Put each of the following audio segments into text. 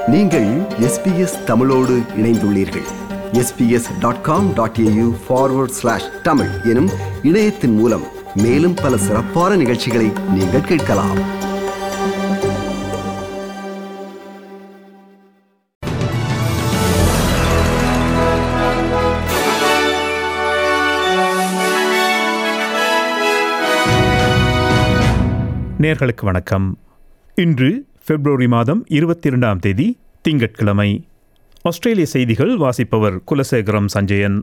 நீங்கள் எஸ்பிஎஸ் தமிழோடு இணைந்துள்ளீர்கள் S B S dot com dot A U forward slash Tamil எனும் இணையத்தின் மூலம் மேலும் பல சிறப்பான நிகழ்ச்சிகளை நீங்கள் கேட்கலாம் நேர்களுக்கு வணக்கம் இன்று பிப்ரவரி மாதம் இருபத்தி இரண்டாம் தேதி திங்கட்கிழமை ஆஸ்திரேலிய செய்திகள் வாசிப்பவர் குலசேகரம் சஞ்சயன்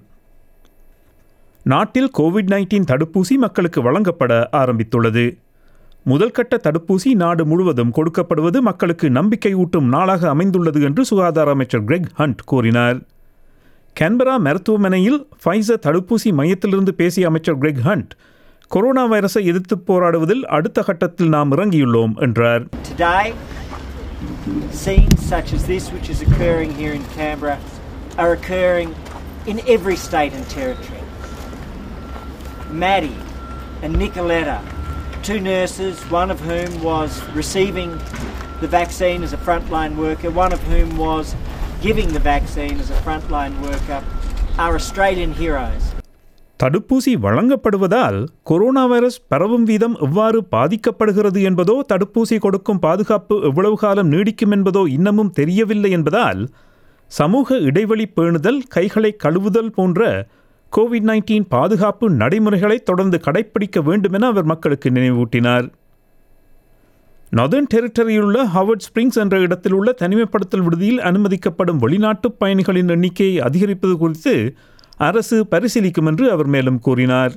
நாட்டில் கோவிட் நைன்டீன் தடுப்பூசி மக்களுக்கு வழங்கப்பட ஆரம்பித்துள்ளது முதல்கட்ட தடுப்பூசி நாடு முழுவதும் கொடுக்கப்படுவது மக்களுக்கு நம்பிக்கை ஊட்டும் நாளாக அமைந்துள்ளது என்று சுகாதார அமைச்சர் கிரெக் ஹண்ட் கூறினார் கேன்பரா மருத்துவமனையில் ஃபைசர் தடுப்பூசி மையத்திலிருந்து பேசிய அமைச்சர் கிரெக் ஹண்ட் கொரோனா வைரஸை எதிர்த்து போராடுவதில் அடுத்த கட்டத்தில் நாம் இறங்கியுள்ளோம் என்றார் Today, scenes such as this, which is occurring here in Canberra, are occurring in every state and territory. Maddie and Nicoletta, two nurses, one of whom was receiving the vaccine as a frontline worker, one of whom was giving the vaccine as a frontline worker, are Australian heroes. தடுப்பூசி வழங்கப்படுவதால் corona virus பரவும் வீதம் எவ்வாறு பாதிக்கப்படுகிறது என்பதோ தடுப்பூசி கொடுக்கும் பாதுகாப்பு எவ்வளவு காலம் நீடிக்கும் என்பதோ இன்னமும் தெரியவில்லை என்பதால் சமூக இடைவெளி பேணுதல் கைகளை கழுவுதல் போன்ற கோவிட் நைன்டீன் பாதுகாப்பு நடைமுறைகளை தொடர்ந்து கடைப்பிடிக்க வேண்டும் என அவர் மக்களுக்கு நினைவூட்டினார் நொதர்ன் டெரிட்டரியிலுள்ள ஹாவர்ட் ஸ்பிரிங்ஸ் என்ற இடத்தில் உள்ள தனிமைப்படுத்தல் விடுதியில் அனுமதிக்கப்படும் வெளிநாட்டு பயணிகளின் எண்ணிக்கையை அதிகரிப்பது குறித்து அரசு பரிசீலிக்கும் என்று அவர் மேலும் கூறினார்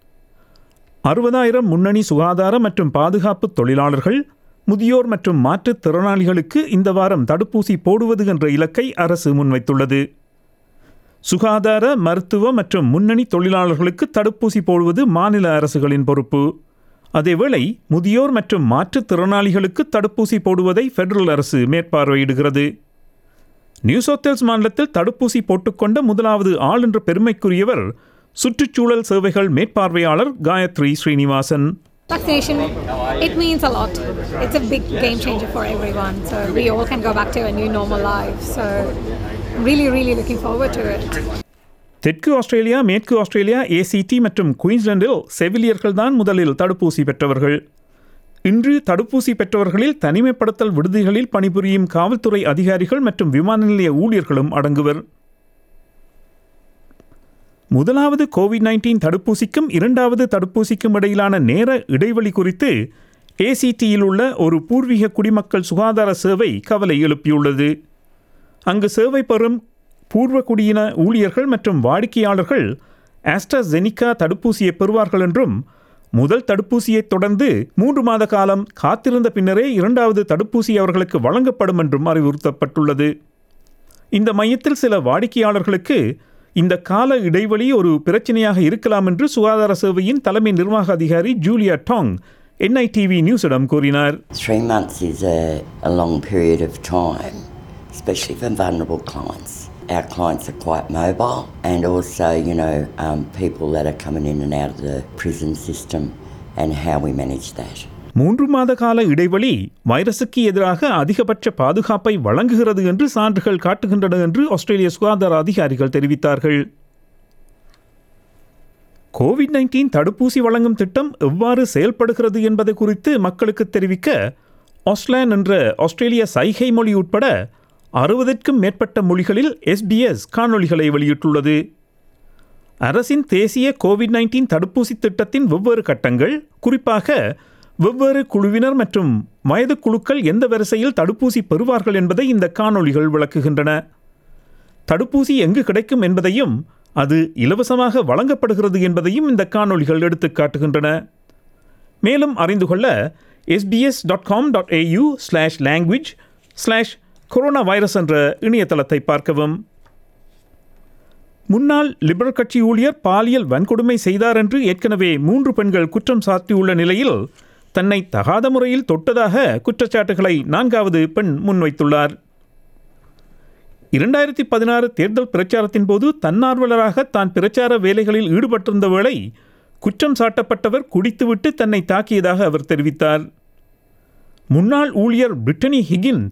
அறுபதாயிரம் முன்னணி சுகாதார மற்றும் பாதுகாப்பு தொழிலாளர்கள் முதியோர் மற்றும் மாற்றுத் திறனாளிகளுக்கு இந்த வாரம் தடுப்பூசி போடுவது என்ற இலக்கை அரசு முன்வைத்துள்ளது சுகாதார மருத்துவ மற்றும் முன்னணி தொழிலாளர்களுக்கு தடுப்பூசி போடுவது மாநில அரசுகளின் பொறுப்பு அதேவேளை முதியோர் மற்றும் மாற்றுத் திறனாளிகளுக்கு தடுப்பூசி போடுவதை ஃபெடரல் அரசு மேற்பார்வையிடுகிறது நியூ சவுத் வேல்ஸ் மாநிலத்தில் தடுப்பூசி போட்டுக்கொண்ட முதலாவது ஆள் என்ற பெருமைக்குரியவர் சுற்றுச்சூழல் சேவைகள் மேற்பார்வையாளர் Gayathri Srinivasan Vaccination, it means a lot. It's a big game changer for everyone. So we all can go back to a new normal life. So really, really looking forward to it. தெற்கு Australia மேற்கு Australia A C T மற்றும் குயின்ஸ்லாண்டில் செவிலியர்கள் தான் முதலில் தடுப்பூசி பெற்றவர்கள் இன்று தடுப்பூசி பெற்றவர்களில் தனிமைப்படுத்தல் விடுதிகளில் பணிபுரியும் காவல்துறை அதிகாரிகள் மற்றும் விமான நிலைய ஊழியர்களும் அடங்குவர் முதலாவது கோவிட் நைன்டீன் தடுப்பூசிக்கும் இரண்டாவது தடுப்பூசிக்கும் இடையிலான நேர இடைவெளி குறித்து ஏசிடியில் உள்ள ஒரு பூர்வீக குடிமக்கள் சுகாதார சேவை கவலை எழுப்பியுள்ளது அங்கு சேவை பெறும் பூர்வ குடியின ஊழியர்கள் மற்றும் வாடிக்கையாளர்கள் ஆஸ்ட்ராசெனிகா தடுப்பூசியை பெறுவார்கள் என்றும் முதல் தடுப்பூசியைத் தொடர்ந்து மூன்று மாத காலம் காத்திருந்த பின்னரே இரண்டாவது தடுப்பூசி அவர்களுக்கு வழங்கப்படும் என்றும் அறிவுறுத்தப்பட்டுள்ளது இந்த மையத்தில் சில வாடிக்கையாளர்களுக்கு இந்த கால இடைவெளி ஒரு பிரச்சனையாக இருக்கலாம் என்று சுகாதார சேவையின் தலைமை நிர்வாக அதிகாரி ஜூலியா டாங் என்ஐடிவி நியூஸிடம் கூறினார் Three months is a, a long period of time, especially for vulnerable clients. Our clients are quite mobile, and also, you know, um, people that are coming in and out of the prison system and how we manage that. மூன்று மாத கால இடைவெளி வைரசுக்கு எதிராக அதிகபட்ச பாதுகாப்பை வழங்குகிறது என்று சான்றுகள் காட்டுகின்றன என்று ஆஸ்திரேலிய சுகாதார அதிகாரிகள் தெரிவித்தார்கள் கோவிட் நைன்டீன் தடுப்பூசி வழங்கும் திட்டம் எவ்வாறு செயல்படுகிறது என்பது குறித்து மக்களுக்கு தெரிவிக்க ஆஸ்லான் என்ற ஆஸ்திரேலிய சைகை மொழி உட்பட அறுபதற்கும் மேற்பட்ட மொழிகளில் எஸ்பிஎஸ் காணொளிகளை வெளியிட்டுள்ளது அரசின் தேசிய கோவிட் நைன்டீன் தடுப்பூசி திட்டத்தின் வெவ்வேறு கட்டங்கள் குறிப்பாக வெவ்வேறு குழுவினர் மற்றும் வயது குழுக்கள் எந்த வரிசையில் தடுப்பூசி பெறுவார்கள் என்பதை இந்த காணொளிகள் விளக்குகின்றன தடுப்பூசி எங்கு கிடைக்கும் என்பதையும் அது இலவசமாக வழங்கப்படுகிறது என்பதையும் இந்த காணொளிகள் எடுத்துக் காட்டுகின்றன மேலும் அறிந்து கொள்ள S B S dot com dot A U slash language slash corona virus என்ற இணையதளத்தை பார்க்கவும் முன்னாள் லிபரல் கட்சி ஊழியர் பாலியல் வன்கொடுமை செய்தார் என்று ஏற்கனவே மூன்று பெண்கள் குற்றம் சாட்டியுள்ள நிலையில் தன்னை தகாத முறையில் தொட்டதாக குற்றச்சாட்டுகளை நான்காவது பெண் முன்வைத்துள்ளார் இரண்டாயிரத்தி பதினாறு தேர்தல் பிரச்சாரத்தின் போது தன்னார்வலராக தான் பிரச்சார வேலைகளில் ஈடுபட்டிருந்த வேளை குற்றம் சாட்டப்பட்டவர் குடித்துவிட்டு தன்னை தாக்கியதாக அவர் தெரிவித்தார் முன்னாள் ஊழியர் பிரிட்டனி ஹிகின்ஸ்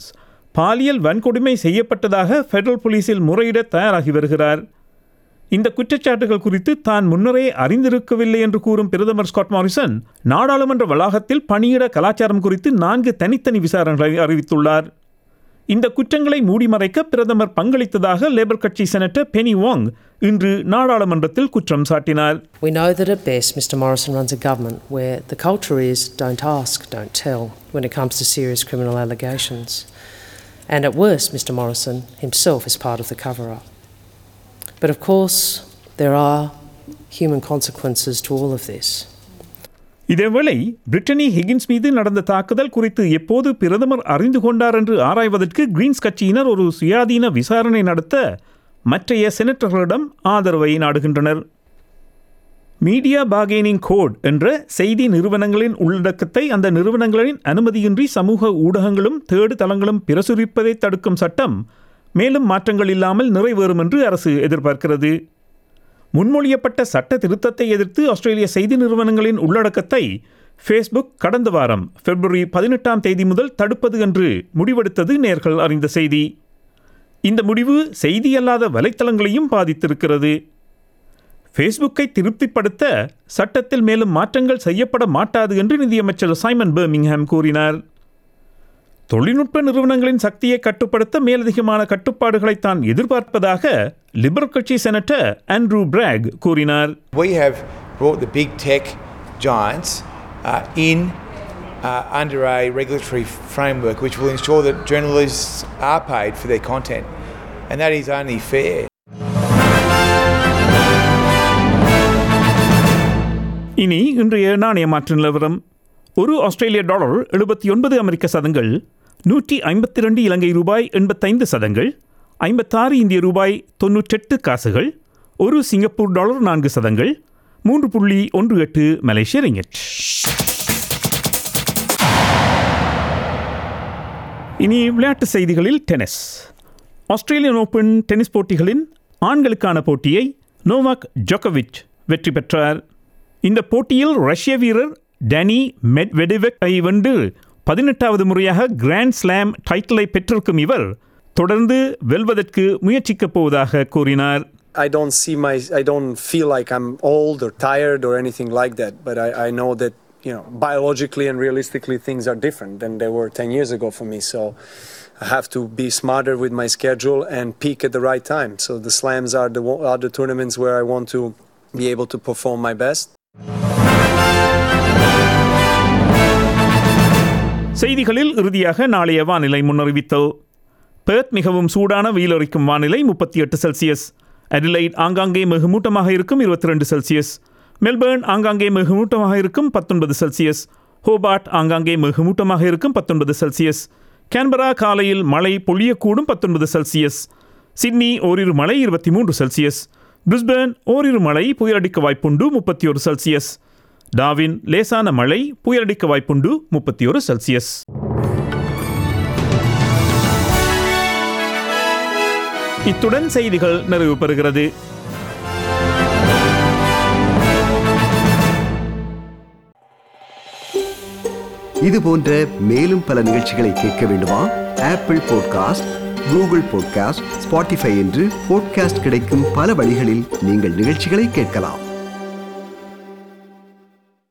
பாலியல் வன்கொடுமை செய்யப்பட்டதாக ஃபெடரல் போலீசில் முறையிட தயாராகி வருகிறார் இந்த குற்றச்சாட்டுகள் குறித்து தான் முன்னரே அறிந்திருக்கவில்லை என்று கூறும் பிரதமர் ஸ்காட் மாரிசன் நாடாளுமன்ற வளாகத்தில் பணியிட கலாச்சாரம் குறித்து நான்கு தனித்தனி விசாரணைகளை அறிவித்துள்ளார் இந்த குற்றங்களை மூடிமறைக்க பிரதமர் பங்களித்ததாக லேபர் கட்சி செனட்டர் பெனி வாங் இன்று நாடாளுமன்றத்தில் குற்றம் சாட்டினார் We know that at best Mr Morrison runs a government where the culture is don't ask, don't tell when it comes to serious criminal allegations. And at worst, Mr Morrison himself is part of the cover up. But of course, there are human consequences to all of this. இதேவேளை Brittany Higgins மீது நடந்த தாக்குதல் குறித்து எப்போது பிரதமர் அறிந்து கொண்டார் என்று ஆராய்வதற்கு கிரீன்ஸ் கட்சியினர் ஒரு சுயாதீன விசாரணை நடத்த மற்றைய செனட்டர்களிடம் ஆதரவை நாடுகின்றனர் மீடியா பார்கெனிங் கோட் என்ற செய்தி நிறுவனங்களின் உள்ளடக்கத்தை அந்த நிறுவனங்களின் அனுமதியின்றி சமூக ஊடகங்களும் தேடு தளங்களும் பிரசுரிப்பதை தடுக்கும் சட்டம் மேலும் மாற்றங்கள் இல்லாமல் நிறைவேறும் என்று அரசு எதிர்பார்க்கிறது முன்மொழியப்பட்ட சட்ட திருத்தத்தை எதிர்த்து ஆஸ்திரேலிய செய்தி நிறுவனங்களின் உள்ளடக்கத்தை ஃபேஸ்புக் கடந்த வாரம் பிப்ரவரி பதினெட்டாம் தேதி முதல் தடுப்பது என்று முடிவெடுத்தது நேர்கள் அறிந்த செய்தி இந்த முடிவு செய்தியல்லாத வலைத்தளங்களையும் பாதித்திருக்கிறது ஃபேஸ்புக்கை திருப்திப்படுத்த சட்டத்தில் மேலும் மாற்றங்கள் செய்யப்பட மாட்டாது என்று நிதியமைச்சர் சைமன் பெர்மிங்ஹாம் கூறினார் தொழில்நுட்ப நிறுவனங்களின் சக்தியை கட்டுப்படுத்த மேலதிகமான கட்டுப்பாடுகளை தான் எதிர்பார்ப்பதாக லிபரல் கட்சி செனட்டர் ஆண்ட்ரூ பிராக் கூறினார் We have brought the big tech giants uh, in uh, under a regulatory framework which will ensure that journalists are paid for their content, and that is only fair. இனி இன்றைய நாணய மாற்று நிலவரம் ஒரு ஆஸ்திரேலிய dollar எழுபத்தி ஒன்பது அமெரிக்க சதங்கள் நூற்றி ஐம்பத்தி ரெண்டு இலங்கை ரூபாய் எண்பத்தைந்து சதங்கள் ஐம்பத்தாறு இந்திய ரூபாய் தொன்னூற்றெட்டு காசுகள் ஒரு சிங்கப்பூர் டாலர் நான்கு சதங்கள் மூன்று புள்ளி ஒன்று எட்டு மலேசிய ரிங்கெட் இனி விளையாட்டு செய்திகளில் டென்னிஸ் ஆஸ்திரேலியன் ஓபன் டென்னிஸ் போட்டிகளின் ஆண்களுக்கான போட்டியை நோவாக் ஜோகோவிச் வெற்றி பெற்றார் இந்த போட்டியில் ரஷ்ய வீரர் டனி மெட்வெடிவெக்கை வென்று பதினெட்டாவது முறையாக கிராண்ட் ஸ்லாம் டைட்டிலை பெற்றிருக்கும் இவர் தொடர்ந்து வெல்வதற்கு முயற்சிக்கப் போவதாக கூறினார் I don't see my, I don't feel like I'm old or tired or anything like that. But I, I know that, you know, biologically and realistically things are different than they were 10 years ago for me. So I have to be smarter with my schedule and peak at the right time. So the slams are the, wo- are the tournaments where I want to be able to perform my best. செய்திகளில் இறுதியாக நாளைய வானிலை முன்னறிவித்தல் Perth மிகவும் சூடான வெயிலரிக்கும் வானிலை முப்பத்தி எட்டு Celsius Adelaide ஆங்காங்கே மிகுமூட்டமாக இருக்கும் இருபத்தி ரெண்டு செல்சியஸ் மெல்பர்ன் ஆங்காங்கே மிகுமூட்டமாக இருக்கும் பத்தொன்பது செல்சியஸ் ஹோபார்ட் ஆங்காங்கே மிகுமூட்டமாக இருக்கும் பத்தொன்பது செல்சியஸ் கேன்பரா காலையில் மழை பொழியக்கூடும் பத்தொன்பது செல்சியஸ் சிட்னி ஓரிரு மழை இருபத்தி மூன்று செல்சியஸ் பிரிஸ்பேர்ன் ஓரிரு மழை புயலடிக்க வாய்ப்புண்டு முப்பத்தி ஒரு செல்சியஸ் டாவின் லேசான மழை புயலடிக்க வாய்ப்புண்டு முப்பத்தி ஒரு செல்சியஸ் இத்துடன் செய்திகள் நிறைவு பெறுகிறது இது போன்ற மேலும் பல நிகழ்ச்சிகளை கேட்க வேண்டுமா Apple podcast Google podcast Spotify என்று பாட்காஸ்ட் கிடைக்கும் பல வழிகளில் நீங்கள் நிகழ்ச்சிகளை கேட்கலாம்